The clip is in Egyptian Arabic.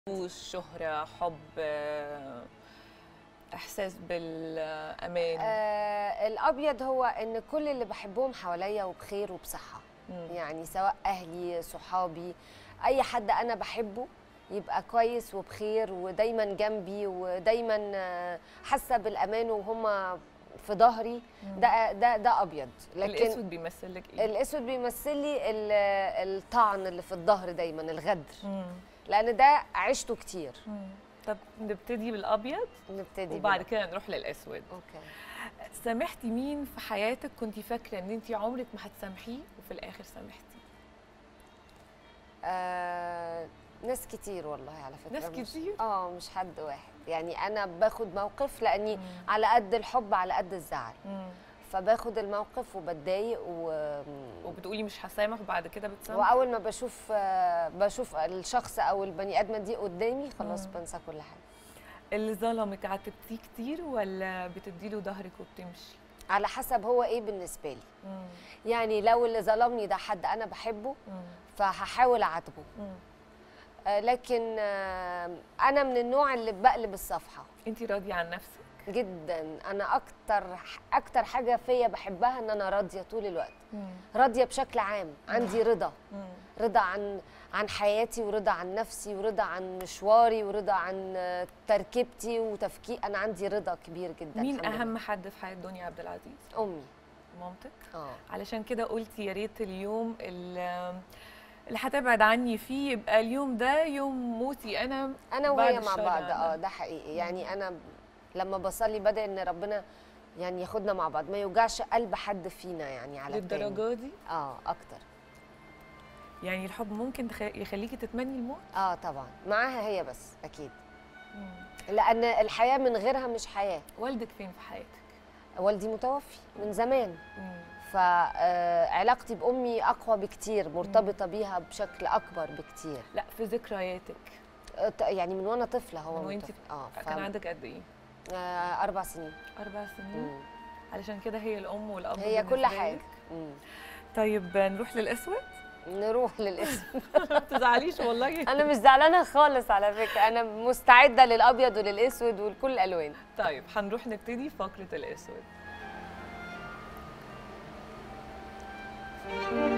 فلوس شهرة حب آه، إحساس بالأمان آه الابيض هو ان كل اللي بحبهم حواليا وبخير وبصحه مم. يعني سواء اهلي صحابي اي حد انا بحبه يبقى كويس وبخير ودايما جنبي ودايما آه، حاسه بالامان وهم في ظهري ده ده ده ابيض لكن الأسود بيمثل لك إيه؟ الاسود بيمثل لي ال- الطعن اللي في الظهر دايما الغدر مم. لان ده عشته كتير مم. طب نبتدي بالأبيض نبتدي وبعد بال- كده نروح للأسود اوكي سامحتي مين في حياتك كنت فاكرة إن أنت عمرك ما هتسامحيه وفي الآخر سامحتي آه ناس كتير والله على فكره ناس مش- كتير؟ اه مش حد واحد يعني انا باخد موقف لاني مم. على قد الحب على قد الزعل مم. فباخد الموقف وبتضايق و... وبتقولي مش هسامح وبعد كده بتسامحي واول ما بشوف آه، بشوف الشخص او البني ادمه دي قدامي خلاص مم. بنسى كل حاجه اللي ظلمك عاتبتيه كتير ولا بتديله ظهرك وبتمشي؟ على حسب هو ايه بالنسبه لي مم. يعني لو اللي ظلمني ده حد انا بحبه مم. فهحاول اعاتبه مم. آه، لكن آه، انا من النوع اللي بقلب الصفحه انت راضيه عن نفسك جدا انا اكتر اكتر حاجه فيا بحبها ان انا راضيه طول الوقت مم. راضيه بشكل عام عندي رضا مم. رضا عن عن حياتي ورضا عن نفسي ورضا عن مشواري ورضا عن آه، تركيبتي وتفكير انا عندي رضا كبير جدا مين الحمد اهم حد في حياه دنيا عبد العزيز لله. امي مامتك اه علشان كده قلتي يا ريت اليوم اللي اللي هتبعد عني فيه يبقى اليوم ده يوم موتي انا انا بعد وهي مع الشر بعض عنها. اه ده حقيقي يعني انا ب- لما بصلي بدأ ان ربنا يعني ياخدنا مع بعض ما يوجعش قلب حد فينا يعني على التاني. للدرجه دي اه اكتر يعني الحب ممكن تخ... يخليكي تتمني الموت اه طبعا معاها هي بس اكيد مم. لان الحياه من غيرها مش حياه والدك فين في حياتك والدي متوفي من زمان مم. فعلاقتي بامي اقوى بكتير مرتبطه بيها بشكل اكبر بكتير لا في ذكرياتك آه، ط- يعني من وانا طفله هو من وانتي متوفي. اه ف... كان عندك قد ايه آه اربع سنين اربع سنين مم. علشان كده هي الام والاب هي كل بالنسبة حاجه لك. مم. طيب نروح للاسود نروح للاسم ما تزعليش والله انا مش زعلانه خالص على فكره انا مستعده للابيض وللاسود ولكل الالوان طيب هنروح نبتدي فقره الاسود